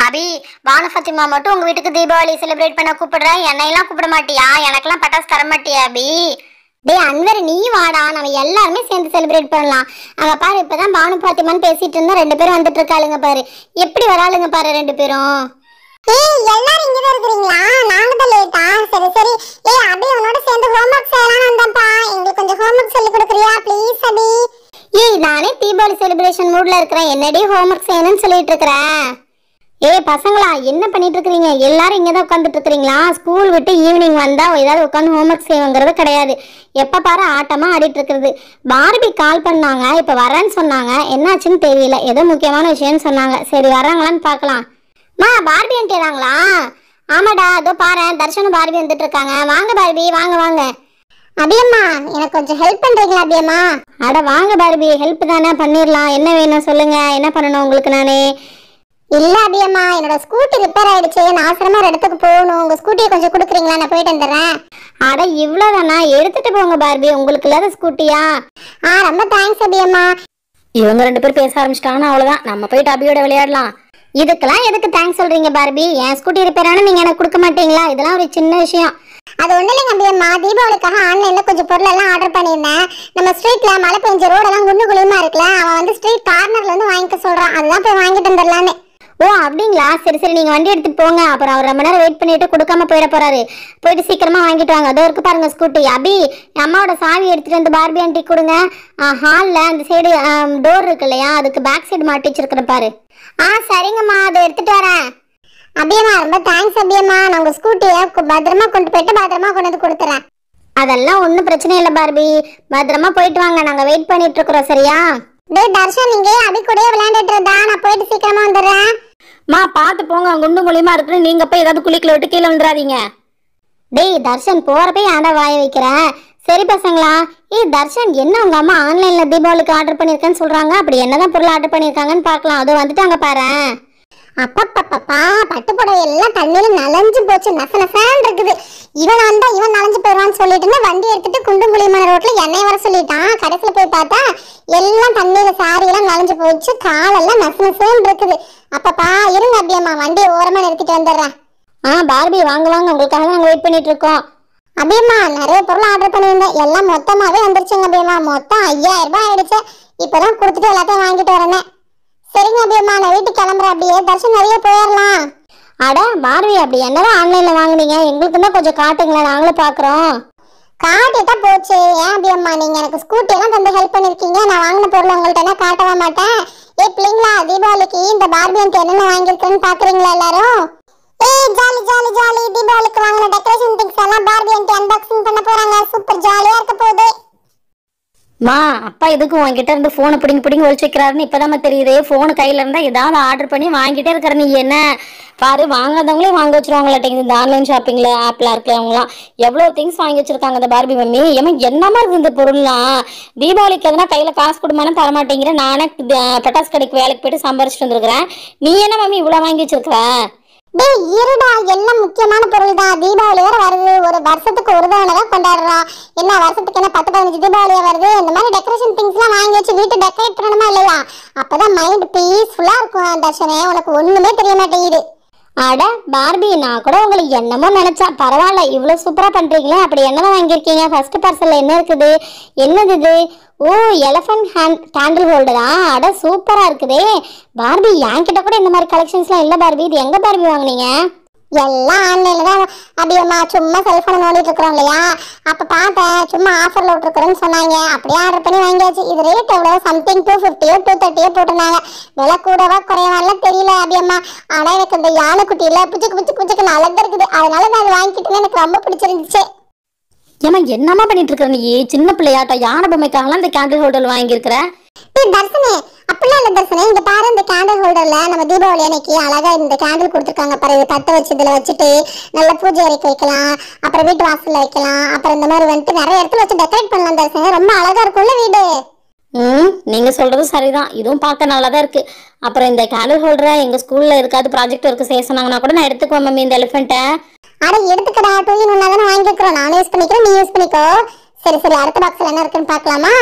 அபி பானு ஃபத்திமா மட்டும் உங்க வீட்டுக்கு தீபாவளி செலிப்ரேட் பண்ண கூப்பிடுறேன் என்னையெல்லாம் கூப்பிட மாட்டியா எனக்கெல்லாம் பட்டாசு தர மாட்டியா அபி டேய் அன்வர் நீ வாடா நம்ம எல்லாருமே சேர்ந்து செலிப்ரேட் பண்ணலாம் அங்க பாரு இப்பதான் பானு பாத்திமான்னு பேசிட்டு இருந்தா ரெண்டு பேரும் வந்துட்டு இருக்காளுங்க பாரு எப்படி வராளுங்க பாரு ரெண்டு பேரும் ஏய் எல்லாரும் இங்க தான் இருக்கீங்களா நாங்க தான் லேட்டா சரி சரி ஏய் அபி உன்னோட சேர்ந்து ஹோம்வொர்க் செய்யலாம் வந்தேன்ப்பா எங்களுக்கு கொஞ்சம் ஹோம்வொர்க் சொல்லி கொடுக்குறியா ப்ளீஸ் அபி ஏய் நானே தீபாவளி செலிப்ரேஷன் மூட்ல இருக்கிறேன் என்னடி ஹோம்ஒர்க் செய்யணும்னு சொல்லிட்டு இருக்கிறேன் ஏய் பசங்களா என்ன பண்ணிட்டு இருக்கிறீங்க எல்லாரும் இங்கே தான் உட்காந்துட்டு இருக்கிறீங்களா ஸ்கூல் விட்டு ஈவினிங் வந்தா ஏதாவது உட்காந்து ஹோம்ஒர்க் செய்வோங்கிறது கிடையாது எப்போ பாரு ஆட்டமா ஆடிட்டு இருக்கிறது பார்பி கால் பண்ணாங்க இப்போ வரேன்னு சொன்னாங்க என்னாச்சுன்னு தெரியல ஏதோ முக்கியமான விஷயம்னு சொன்னாங்க சரி வராங்களான்னு பார்க்கலாம் மா பார்பி வந்துட்டாங்களா ஆமாடா அதோ பாரு தர்ஷனும் பார்பி வந்துட்டு இருக்காங்க வாங்க பார்பி வாங்க வாங்க அபியம்மா எனக்கு கொஞ்சம் ஹெல்ப் பண்றீங்களா அபியம்மா அட வாங்க பார்பி ஹெல்ப் தானே பண்ணிடலாம் என்ன வேணும் சொல்லுங்க என்ன பண்ணணும் உங்களுக்கு நானே இல்ல அபியம்மா என்னோட ஸ்கூட்டி ரிப்பேர் ஆயிடுச்சு நான் அவசரமா ஒரு இடத்துக்கு போகணும் உங்க ஸ்கூட்டியை கொஞ்சம் கொடுக்குறீங்களா நான் போயிட்டு வந்துடுறேன் அட இவ்வளோதானா எடுத்துட்டு போங்க பார்பி உங்களுக்கு இல்லாத ஸ்கூட்டியா ஆ ரொம்ப தேங்க்ஸ் அபியம்மா இவங்க ரெண்டு பேர் பேச ஆரம்பிச்சிட்டாங்கன்னா அவ்வளோதான் நம்ம போயிட்டு அபியோட விளையாடலாம் இதுக்கெல்லாம் எதுக்கு தேங்க்ஸ் சொல்றீங்க பார்பி என் ஸ்கூட்டி ரிப்பேர் ஆனால் நீங்கள் எனக்கு கொடுக்க மாட்டீங்களா இதெல்லாம் ஒரு சின்ன விஷயம் அது ஒண்ணு இல்லைங்க அபியம்மா தீபாவளிக்காக ஆன்லைன்ல கொஞ்சம் பொருள் எல்லாம் ஆர்டர் பண்ணியிருந்தேன் நம்ம ஸ்ட்ரீட்ல மழை பெஞ்ச ரோடெல்லாம் குண்டு குழியுமா இருக்குல்ல அவன் வந்து ஸ்ட்ரீட் கார்னர்ல இருந்து வாங்கிக்க சொல்றான் அதுதான் போய் வாங்கிட்டு வந்துடலான்னு ஓ அப்படிங்களா சரி சரி நீங்கள் வண்டி எடுத்துட்டு போங்க அப்புறம் அவர் ரொம்ப நேரம் வெயிட் பண்ணிட்டு கொடுக்காம போயிட போறாரு போயிட்டு சீக்கிரமா வாங்கிட்டு வாங்க அதோ இருக்கு பாருங்க ஸ்கூட்டி அபி என் அம்மாவோட சாவி எடுத்துட்டு வந்து பார்பி ஆண்டி கொடுங்க ஹாலில் அந்த சைடு டோர் இருக்கு இல்லையா அதுக்கு பேக் சைடு மாட்டி வச்சிருக்கிறேன் பாரு ஆ சரிங்கம்மா அதை எடுத்துட்டு வரேன் அபியம்மா ரொம்ப தேங்க்ஸ் அபியம்மா நான் உங்க ஸ்கூட்டியை பத்திரமா கொண்டு போயிட்டு பத்திரமா கொண்டு வந்து கொடுத்துறேன் அதெல்லாம் ஒன்றும் பிரச்சனை இல்லை பார்பி பத்திரமா போயிட்டு வாங்க நாங்கள் வெயிட் பண்ணிட்டு இருக்கிறோம் சரியா டேய் தர்ஷன் இங்கே அபி கூடயே விளையாண்டுட்டு இருந்தா நான் போயிட்டு சீக்கிரமா வந்துடுறேன் மா பார்த்து போங்க குண்டு மூலியமா இருக்கு நீங்க போய் ஏதாவது குளிக்கல விட்டு கீழே வந்துடாதீங்க டேய் தர்ஷன் போறப்ப ஏன்டா வாய வைக்கிறேன் சரி பசங்களா ஏய் தர்ஷன் என்ன உங்க அம்மா ஆன்லைன்ல தீபாவளிக்கு ஆர்டர் பண்ணிருக்கேன்னு சொல்றாங்க அப்படி என்னதான் பொருள் ஆர்டர் பண்ணிருக்காங்கன்னு பார்க்கலாம் அதோ வந்துட்டாங்க பாரு அப்பப்பப்பப்பா பட்டு புடவை எல்லாம் தண்ணியில நனைஞ்சு போச்சு நச நசன்னு இருக்குது இவன் வந்தா இவன் நனைஞ்சு போயிடுவான்னு சொல்லிட்டு இருந்தா வண்டி எடுத்துட்டு குண்டும் குழியமான ரோட்ல எண்ணெய் வர சொல்லிட்டான் கடைசியில போய் பார்த்தா எல்லாம் தண்ணியில சாரி எல்லாம் நனைஞ்சு போச்சு காலெல்லாம் நச நசன்னு இருக்குது அப்பப்பா இருங்க அப்படியம்மா வண்டியை ஓரமா நிறுத்திட்டு வந்துடுறேன் ஆ பார்பி வாங்க வாங்க உங்களுக்காக தான் நாங்கள் வெயிட் பண்ணிட்டு இருக்கோம் அபியம்மா நிறைய பொருள் ஆர்டர் பண்ணியிருந்தேன் எல்லாம் மொத்தமாவே வந்துருச்சுங்க அபியம்மா மொத்தம் ஐயாயிரம் ரூபாய் ஆயிடுச்சு இப்பதான் கொடுத்துட்டு எல்லாத்தையும் வாங்கிட்டு வரேனே சரிங்க அபியம்மா நான் வீட்டுக்கு கிளம்புறேன் அப்படியே தர்ஷன் நிறைய போயிடலாம் அட பார்பி அப்படி என்னதான் ஆன்லைன்ல வாங்குனீங்க எங்களுக்கு தான் கொஞ்சம் காட்டுங்களேன் நாங்களும் பார்க்குறோம் காட்டிட்டா போச்சு ஏன் அபியம்மா நீங்க எனக்கு ஸ்கூட்டி எல்லாம் தந்து ஹெல்ப் பண்ணிருக்கீங்க நான் வாங்கின பொருள் உங்கள்ட்ட எல்லாம் காட்டவே மாட்டேன் ஏ பிள்ளைங்களா தீபாவளிக்கு இந்த பார்பியன்ட்டு என்னென்ன வாங்கியிருக்கேன்னு பாக்குறீங்களா எல்லாரும் ஏய் ஜாலி ஜாலி ஜாலி தீபாவளிக்கு வாங்கின டெக்கரேஷன் திங்ஸ் எல்லாம் பார்பியன்ட்டு அன்பாக்சிங் பண்ண போறாங்க சூப்பர் ஜாலியா இருக்க போகுது மா அப்பா எதுக்கு உன்கிட்ட இருந்து ஃபோனை பிடிங்கி பிடிங்கி ஒழிச்சு வைக்கிறாருன்னு இப்போதான் தெரியுது ஃபோனு கையில் இருந்தால் ஏதாவது ஆர்டர் பண்ணி வாங்கிட்டே இருக்கிற நீ என்ன பாரு வாங்காதவங்களே வாங்க வச்சிருவாங்களாட்டேங்குது இந்த ஆன்லைன் ஷாப்பிங்கில் ஆப்பில் இருக்கிறவங்களாம் எவ்வளோ திங்ஸ் வாங்கி வச்சிருக்காங்க இந்த பார்பி மம்மி ஏமா என்னமா இருக்குது இந்த பொருள்லாம் தீபாவளிக்கு எதனா கையில் காசு கொடுமானு தர மாட்டேங்கிறேன் நானே த- பட்டாசு கடைக்கு வேலைக்கு போயிட்டு சம்பாரிச்சிட்டு வந்துருக்கிறேன் நீ என்ன மம்மி இவ்வளோ வாங்கி வச்சிருக்கிற டேய் இருடா எல்லாம் முக்கியமான பொருள் தான் தீபாவளி வேற வருது ஒரு வருஷத்துக்கு ஒரு தவணை தான் கொண்டாடுறோம் என்ன வருஷத்துக்கு என்ன பத்து பதினஞ்சு தீபாவளியா வருது இந்த மாதிரி டெக்கரேஷன் திங்ஸ் எல்லாம் வாங்கி வச்சு வீட்டை டெக்கரேட் பண்ணணுமா இல்லையா அப்பதான் மைண்ட் பீஸ்ஃபுல்லா இருக்கும் தர்ஷனே உனக்கு ஒண்ணுமே தெரிய மாட்டேங்குது அட பார்பி நான் கூட உங்களுக்கு என்னமோ நினைச்சா பரவாயில்ல இவ்வளோ சூப்பராக பண்ணுறீங்களே அப்படி என்னதான் வாங்கியிருக்கீங்க ஃபர்ஸ்ட் பார்சலில் என்ன இருக்குது என்னது இது ஓ எலஃபண்ட் ஹேண்ட் கேண்டில் ஹோல்டரா அட சூப்பராக இருக்குதே பார்பி என்கிட்ட கூட இந்த மாதிரி கலெக்ஷன்ஸ்லாம் இல்லை பார்பி இது எங்கே பார்பி வாங்குனீங்க எல்லாம் ஆன்லைன்ல தான் அப்படியேம்மா சும்மா செல்போனை நோண்டிட்டு இருக்கிறோம் இல்லையா அப்ப பார்த்தேன் சும்மா ஆஃபர்ல விட்டுருக்குறேன்னு சொன்னாங்க அப்படியே ஆர்டர் பண்ணி வாங்கியாச்சு இது ரேட் எவ்வளோ சம்திங் டூ ஃபிஃப்டியோ டூ தேர்ட்டியோ போட்டிருந்தாங்க விலை கூடவா குறையவான்லாம் தெரியல அப்படியம்மா ஆனா எனக்கு இந்த யானைக்குட்டி இல்ல புச்சுக்கு புச்சுக்கு புச்சுக்கு அழகா இருக்குது அதனால நான் அது வாங்கிக்கிட்டேன்னு எனக்கு ரொம்ப பிடிச்சிருந்துச்சு ஏமா என்னம்மா பண்ணிட்டு இருக்க நீ சின்ன பிள்ளையாட்டா யானை பொம்மைக்காகலாம் இந்த கேண்டில் ஹோல்டர் வாங்கியிருக்கிற ஏய் தர்சனே அப்படிலாம் இல்ல தர்சனே இங்க பாரு இந்த கேண்டில் ஹோல்டர்ல நம்ம தீபாவளி அன்னைக்கு அழகா இந்த கேண்டில் கொடுத்துருக்காங்க பாரு இது பத்த வச்சு இதுல வச்சுட்டு நல்ல பூஜை அறைக்கு வைக்கலாம் அப்புறம் வீட்டு வாசல்ல வைக்கலாம் அப்புறம் இந்த மாதிரி வந்துட்டு நிறைய இடத்துல வச்சு டெக்கரேட் பண்ணலாம் தர்சனே ரொம்ப அழகா இருக்கும்ல வீடு ம் நீங்கள் சொல்கிறது சரிதான் இதுவும் பார்க்க நல்லா தான் இருக்குது அப்புறம் இந்த கேண்டில் ஹோல்டரை எங்கள் ஸ்கூலில் இருக்காது ப்ராஜெக்ட் ஒர்க்கு செய்ய சொன்னாங்கன்னா கூட நான் எடுத்துக்குவேன் மம்மி இந்த எலிஃபெண்ட்டை அட எடுத்துக்கடா டூ இன் ஒன்னா தானே வாங்கிக்கிறோம் நானும் யூஸ் பண்ணிக்கிறேன் நீ யூஸ் பண்ணிக்கோ சரி சரி அடுத்த பாக்ஸ்ல என்ன இருக்குன்னு பார்க்கலாமா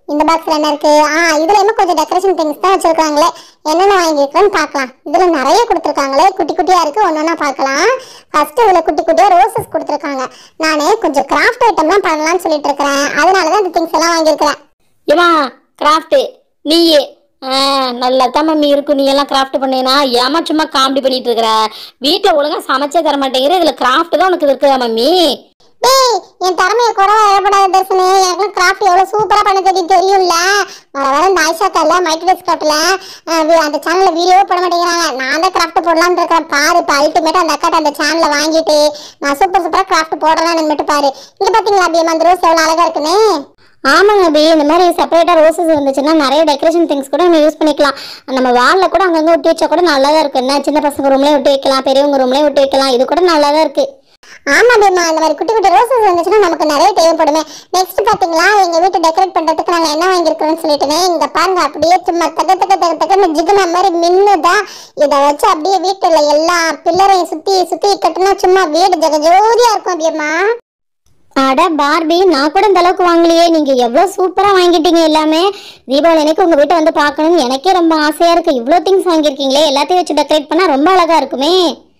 இந்த பாக்ஸ்ல என்ன இருக்கு ஆ இதுல என்ன கொஞ்சம் டெக்கரேஷன் திங்ஸ் தான் வச்சிருக்காங்களே என்னென்ன வாங்கியிருக்கேன்னு பார்க்கலாம் இதுல நிறைய கொடுத்துருக்காங்களே குட்டி குட்டியா இருக்கு ஒன்னொன்னா பார்க்கலாம் ஃபர்ஸ்ட் இதுல குட்டி குட்டியா ரோசஸ் கொடுத்துருக்காங்க நானே கொஞ்சம் கிராஃப்ட் ஐட்டம்லாம் பண்ணலாம்னு சொல்லிட்டு இருக்கிறேன் அதனால தான் இந்த திங்ஸ் எல்லாம் வாங்கியிருக்கிறேன் ஏமா கிராஃப்ட்டு நீயே ஆ நல்லா தான் மம்மி இருக்கும் நீ எல்லாம் கிராஃப்ட் பண்ணேனா ஏமா சும்மா காமெடி பண்ணிட்டு இருக்கிற வீட்டில் ஒழுங்கா சமைச்சே தர மாட்டேங்கிற இதில் கிராஃப்ட் தான் உனக்கு இருக்குதா மம்மி டேய் என் திறமைய குறை ஏற்படாத தர்சனே எனக்கு கிராஃப்ட் எவ்வளவு சூப்பரா பண்ண தெரியும் தெரியும்ல வர வர இந்த ஆயிஷா கல்ல மைக்ரோடெஸ்க் கிராஃப்ட்ல அந்த சேனல்ல வீடியோ போட மாட்டேங்கிறாங்க நான் தான் கிராஃப்ட் போடலாம்னு இருக்கிறேன் பாரு இப்போ அல்டிமேட் அந்த அக்காட்ட அந்த சேனலை வாங்கிட்டு நான் சூப்பர் சூப்பரா கிராஃப்ட் போடலாம்னு மட்டும் பாரு இங்க பாத்தீங்களா அப்படியே அந்த ரோஸ் எவ்வளவு அழகா இருக்குன்னு ஆமாங்க அபி இந்த மாதிரி செப்பரேட்டாக ரோசஸ் இருந்துச்சுன்னா நிறைய டெக்கரேஷன் திங்ஸ் கூட நம்ம யூஸ் பண்ணிக்கலாம் நம்ம வாலில் கூட அங்கங்கே ஒட்டி வச்சா கூட நல்லா தான் இருக்கும் என்ன சின்ன பசங்க ரூம்லேயும் ஒட்டி வைக்கலாம் பெரியவங்க ரூம்லேயும் ஒட்டி வைக்கலாம் இது கூட நல்லா தான் இருக்குது ஆமா பேமா இந்த மாதிரி குட்டி குட்டி ரோசஸ் இருந்துச்சுன்னா நமக்கு நிறைய தேவைப்படுமே நெக்ஸ்ட் பாத்தீங்களா எங்க வீட்டு டெக்கரேட் பண்றதுக்கு நாங்க என்ன வாங்கியிருக்கோம்னு சொல்லிட்டுனே இங்க பாருங்க அப்படியே சும்மா தக தக தக தகன்னு ஜிகுனா மாதிரி மின்னுதான் இதை வச்சு அப்படியே வீட்டுல எல்லா பில்லரையும் சுத்தி சுத்தி கட்டினா சும்மா வீடு ஜெகஜோதியா இருக்கும் அப்படியேம்மா அட பார்பி நான் கூட இந்த அளவுக்கு வாங்கலையே நீங்கள் எவ்வளோ சூப்பராக வாங்கிட்டீங்க எல்லாமே தீபாவளி அன்னைக்கு உங்கள் வீட்டை வந்து பார்க்கணும்னு எனக்கே ரொம்ப ஆசையாக இருக்குது இவ்வளோ திங்ஸ் வாங்கியிருக்கீங்களே எல்லாத்தையும் வச்சு டெக்கரேட் பண்ணால் ரொம்ப அழகாக இருக்குமே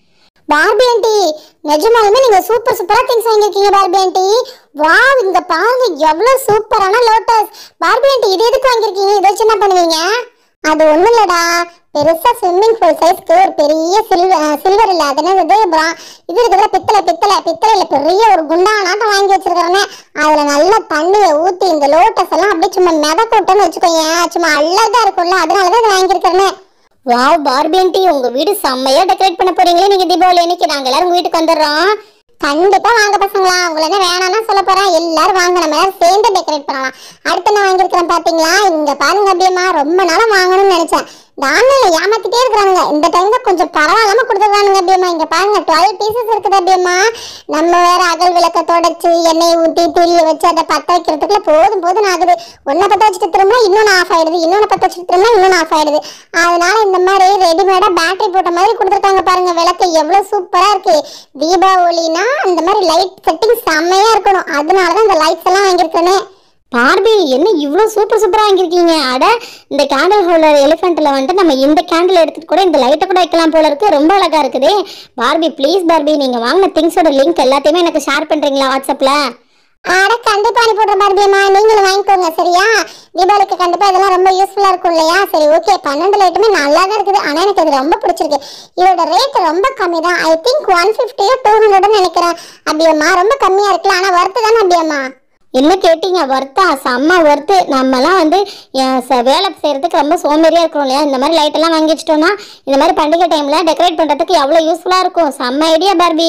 பார்பி ஆண்டி நிஜமாலுமே நீங்க சூப்பர் சூப்பரா திங்ஸ் வாங்கியிருக்கீங்க பார்பி ஆண்டி வாவ் இங்க பாருங்க எவ்வளவு சூப்பரான லோட்டஸ் பார்பி ஆண்டி இது எதுக்கு வாங்கியிருக்கீங்க இதை வச்சு என்ன பண்ணுவீங்க அது ஒண்ணும் இல்லடா பெருசா ஸ்விம்மிங் பூல் சைஸ்க்கு ஒரு பெரிய சில்வர் சில்வர் இல்ல அது என்னது இது bra- இது இருக்குதுல பித்தளை பித்தளை பித்தளையில பெரிய ஒரு குண்டானாட்டம் வாங்கி வச்சிருக்கிறேனே அதுல நல்லா தண்ணியை ஊத்தி இந்த லோட்டஸ் எல்லாம் அப்படியே சும்மா மிதக்க விட்டோன்னு வச்சுக்கோங்க சும்மா அழகா இருக்கும்ல அதனாலதான் இதை வாங்கியிருக்கிறேனே வாவ் பார்பி ஆண்டி உங்கள் வீடு செம்மையாக டெக்கரேட் பண்ண போறீங்களே நீங்கள் தீபாவளி அன்னைக்கு நாங்கள் எல்லாரும் உங்கள் வீட்டுக்கு வந்துடுறோம் கண்டிப்பா வாங்க பசங்களா உங்களை என்ன வேணாம்னா சொல்ல போறேன் எல்லாரும் வாங்க நம்ம எல்லாரும் சேர்ந்து டெக்கரேட் பண்ணலாம் அடுத்து நான் வாங்கியிருக்கிறேன் பாத்தீங்களா இங்க பாருங்க அப்படியேம்மா ரொம்ப நாளா வாங்கணும்னு நினைச்சேன் இந்த ஆன்லைன்ல ஏமாத்திட்டே இருக்கிறானுங்க இந்த டைம்ல கொஞ்சம் பரவாயில்லாம கொடுத்துருக்கானுங்க அப்படியேம்மா இங்க பாருங்க டுவெல் பீசஸ் இருக்குது அப்படியேம்மா நம்ம வேற அகல் விளக்க தொடச்சு எண்ணெய் ஊத்தி திரிய வச்சு அதை பத்த வைக்கிறதுக்குள்ள போதும் போதும் ஆகுது ஒன்றை பத்த வச்சுட்டு திரும்ப இன்னொன்று ஆஃப் ஆயிடுது இன்னொன்று பத்த வச்சுட்டு திரும்ப இன்னொன்று ஆஃப் ஆயிடுது அதனால இந்த மாதிரி ரெடிமேடா பேட்டரி போட்ட மாதிரி கொடுத்துருக்காங்க பாருங்க விளக்கு எவ்வளவு சூப்பரா இருக்கு தீபாவளினா இந்த மாதிரி லைட் செட்டிங் செம்மையா இருக்கணும் அதனால தான் இந்த லைட்ஸ் எல்லாம் வாங்கியிருக்கேனே பார்பி என்ன இவ்வளோ சூப்பர் சூப்பராக வாங்கியிருக்கீங்க அட இந்த கேண்டில் ஹோல்டர் எலிஃபெண்ட்டில் வந்துட்டு நம்ம இந்த கேண்டில் எடுத்துட்டு கூட இந்த லைட்டை கூட வைக்கலாம் போல இருக்கு ரொம்ப அழகா இருக்குதே பார்பி ப்ளீஸ் பார்பி நீங்கள் வாங்கின திங்ஸோட லிங்க் எல்லாத்தையுமே எனக்கு ஷேர் பண்ணுறீங்களா வாட்ஸ்அப்பில் அட கண்டிப்பா அனுப்பிடுற பார்பியம்மா நீங்களும் வாங்கிக்கோங்க சரியா தீபாவளிக்கு கண்டிப்பா இதெல்லாம் ரொம்ப யூஸ்ஃபுல்லா இருக்கும் இல்லையா சரி ஓகே பன்னெண்டு லைட்டுமே நல்லா தான் இருக்குது ஆனா எனக்கு இது ரொம்ப பிடிச்சிருக்கு இதோட ரேட் ரொம்ப கம்மி தான் ஐ திங்க் ஒன் ஃபிஃப்டியோ டூ ஹண்ட்ரட்னு நினைக்கிறேன் அப்படியம்மா ரொம்ப கம்மியா இருக்குல்ல ஆனா ஒர்த்து தானே அப்படியம்மா என்ன கேட்டீங்க ஒர்த்தா செம்ம ஒர்த்து நம்மலாம் வந்து அஹ், ச- வேலை செய்கிறதுக்கு ரொம்ப சோம்பேறியாக இருக்கிறோம் இல்லையா இந்த மாதிரி லைட்டெல்லாம் வாங்கி வச்சிட்டோம்னா இந்த மாதிரி பண்டிகை டைமில் டெக்கரேட் பண்ணுறதுக்கு எவ்வளோ யூஸ்ஃபுல்லாக இருக்கும் செம்ம ஐடியா பார்பி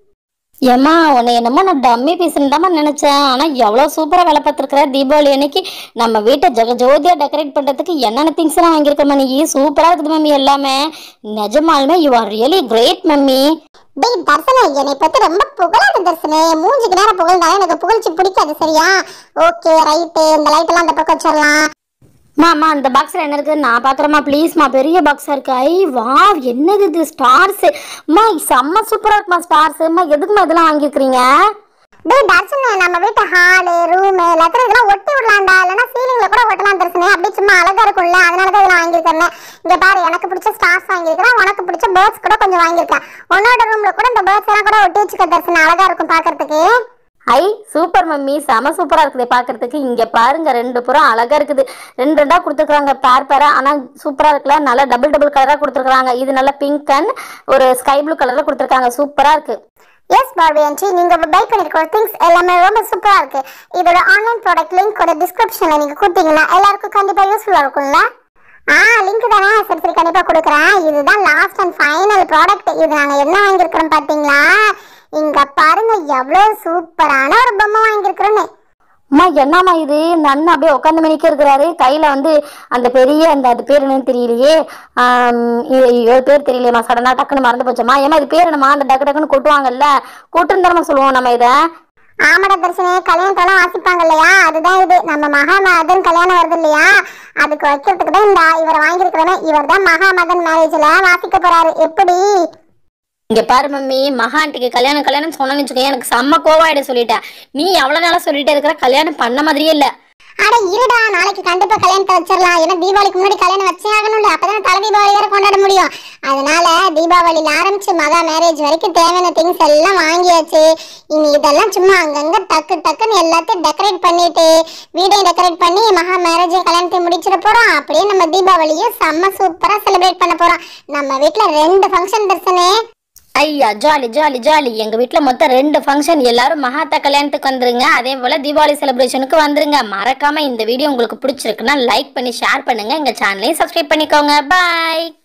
ஏம்மா உன்னை என்னமோ நான் டம்மி பீஸ்ன்னு தான் நினச்சேன் ஆனால் எவ்வளோ சூப்பராக வேலை பார்த்துருக்குற தீபாவளி அன்னைக்கு நம்ம வீட்டை ஜெக ஜோதியாக டெக்கரேட் பண்ணுறதுக்கு என்னென்ன திங்ஸ் எல்லாம் வாங்கியிருக்க நீ சூப்பராக இருக்குது மம்மி எல்லாமே நிஜமாலுமே you are really great mummy டேய் தர்சனே என்னை பத்தி ரொம்ப புகழாத தர்சனே மூஞ்சிக்கு நேரம் புகழ்ந்தாலும் எனக்கு புகழ்ச்சி பிடிக்காது சரியா ஓகே ரைட்டு இந்த லைட் எல்லாம் அந்த பக்கம் வச்சிடலாம் மாமா அந்த பாக்ஸில் என்ன இருக்குது நான் பார்க்குறேம்மா ப்ளீஸ்மா பெரிய பாக்ஸாக இருக்கு ஐ வா என்னது இது ஸ்டார்ஸு அம்மா செம்ம சூப்பராக இருக்குமா ஸ்டார்ஸு அம்மா எதுக்குமா இதெல்லாம் வாங்கியிருக்கிறீங்க டேய் தர்சனே நம்ம வீட்டு ஹாலு ரூமு லெட்டர் இதெல்லாம் ஒட்டி விடலாம்டா இல்லைன்னா சீலிங்ல கூட ஒட்டலாம் தர்சனே அப்படியே சும்மா அழகா இருக்கும்ல அதனால தான் இதெல்லாம் வாங்கியிருக்கேன் இங்க பாரு எனக்கு பிடிச்ச ஸ்டார்ஸ் வாங்கியிருக்கிறேன் உனக்கு பிடிச்ச பேர்ட்ஸ் கூட கொஞ்சம் வாங்கியிருக்கேன் உன்னோட ரூம்ல கூட இந்த பேர்ட்ஸ் எல்லாம் கூட ஒட்டி வச்சுக்க தர்சனே அழகா இருக்கும் பார்க்கிறதுக்கு ஐ சூப்பர் மம்மி செம சூப்பராக இருக்குது பார்க்கறதுக்கு இங்கே பாருங்க ரெண்டு புறம் அழகாக இருக்குது ரெண்டு ரெண்டாக கொடுத்துருக்குறாங்க பேர் பேராக ஆனால் சூப்பராக இருக்குல்ல நல்லா டபுள் டபுள் கலராக கொடுத்துருக்குறாங்க இது நல்லா பிங்க் அண்ட் ஒரு ஸ்கை ப்ளூ கலரில் கொடுத்துருக்காங்க சூப்பராக இருக்குது எஸ் பார்பி ஆண்டி நீங்க பை பண்ணிருக்கிற திங்ஸ் எல்லாமே ரொம்ப சூப்பரா இருக்கு இதோட ஆன்லைன் ப்ராடக்ட் லிங்க் ஒரு டிஸ்கிரிப்ஷன்ல நீங்க கொடுத்தீங்கன்னா எல்லாருக்கும் கண்டிப்பா யூஸ்ஃபுல்லா இருக்கும்ல ஆ லிங்க் தானே சரி சரி கண்டிப்பா கொடுக்குறேன் இதுதான் லாஸ்ட் அண்ட் ஃபைனல் ப்ராடக்ட் இது நாங்க என்ன வாங்கியிருக்கிறோம் பாத்தீங்களா இங்க பாருங்க எவ்வளவு சூப்பரான ஒரு பொம்மை வாங்கியிருக்கிறோன்னு அம்மா என்னம்மா இது இந்த அண்ணன் அப்படியே உட்காந்து மணிக்கே இருக்கிறாரு கையில் வந்து அந்த பெரிய அந்த அது பேர் என்னன்னு தெரியலையே ஆம், இது இது பேர் தெரியலையம்மா சடனாக டக்குன்னு மறந்து போச்சம்மா ஏமா இது பேர் என்னம்மா அந்த டக்கு டக்குன்னு கொட்டுவாங்கல்ல கொட்டுன்னு தானம்மா சொல்லுவோம் நம்ம இதை ஆமட தரிசனே கல்யாணத்தெல்லாம் வாசிப்பாங்க இல்லையா அதுதான் இது நம்ம மகாமதன் கல்யாணம் வருது இல்லையா அதுக்கு வைக்கிறதுக்கு தான் இந்த இவரை வாங்கியிருக்கிறேன் இவர் தான் மகாமதன் மேரேஜ்ல வாசிக்க போறாரு எப்படி இங்க பாரு மம்மி மகா ஆண்டிக்கு கல்யாணம் கல்யாணம் சொன்னேன்னு வச்சுக்கோங்க எனக்கு செம்ம கோவாயிட சொல்லிட்டேன் நீ எவ்வளவு நாளா சொல்லிட்டே இருக்கிற கல்யாணம் பண்ண மாதிரியே இல்ல அட இருடா நாளைக்கு கண்டிப்பா கல்யாணத்தை வச்சிடலாம் ஏன்னா தீபாவளிக்கு முன்னாடி கல்யாணம் வச்சே ஆகணும்ல அப்பதான் தலை தீபாவளி வேற கொண்டாட முடியும் அதனால தீபாவளியில ஆரம்பிச்சு மகா மேரேஜ் வரைக்கும் தேவையான திங்ஸ் எல்லாம் வாங்கியாச்சு இனி இதெல்லாம் சும்மா அங்கங்க டக்கு டக்குன்னு எல்லாத்தையும் டெக்கரேட் பண்ணிட்டு வீடையும் டெக்கரேட் பண்ணி மகா மேரேஜ் கல்யாணத்தையும் முடிச்சிட போறோம் அப்படியே நம்ம தீபாவளியும் செம்ம சூப்பரா செலிப்ரேட் பண்ண போறோம் நம்ம வீட்ல ரெண்டு ஃபங்க்ஷன் தர்சனே ஐயா ஜாலி ஜாலி ஜாலி எங்க வீட்ல மொத்தம் ரெண்டு ஃபங்க்ஷன் எல்லாரும் மகாத்தா கல்யாணத்துக்கு வந்துருங்க அதே போல தீபாவளி செலிப்ரேஷனுக்கு வந்துருங்க மறக்காம இந்த வீடியோ உங்களுக்கு பிடிச்சிருக்குன்னா லைக் பண்ணி ஷேர் பண்ணுங்க எங்க சேனலையும் சப்ஸ்கிரைப் பண்ணிக்கோங்க பாய்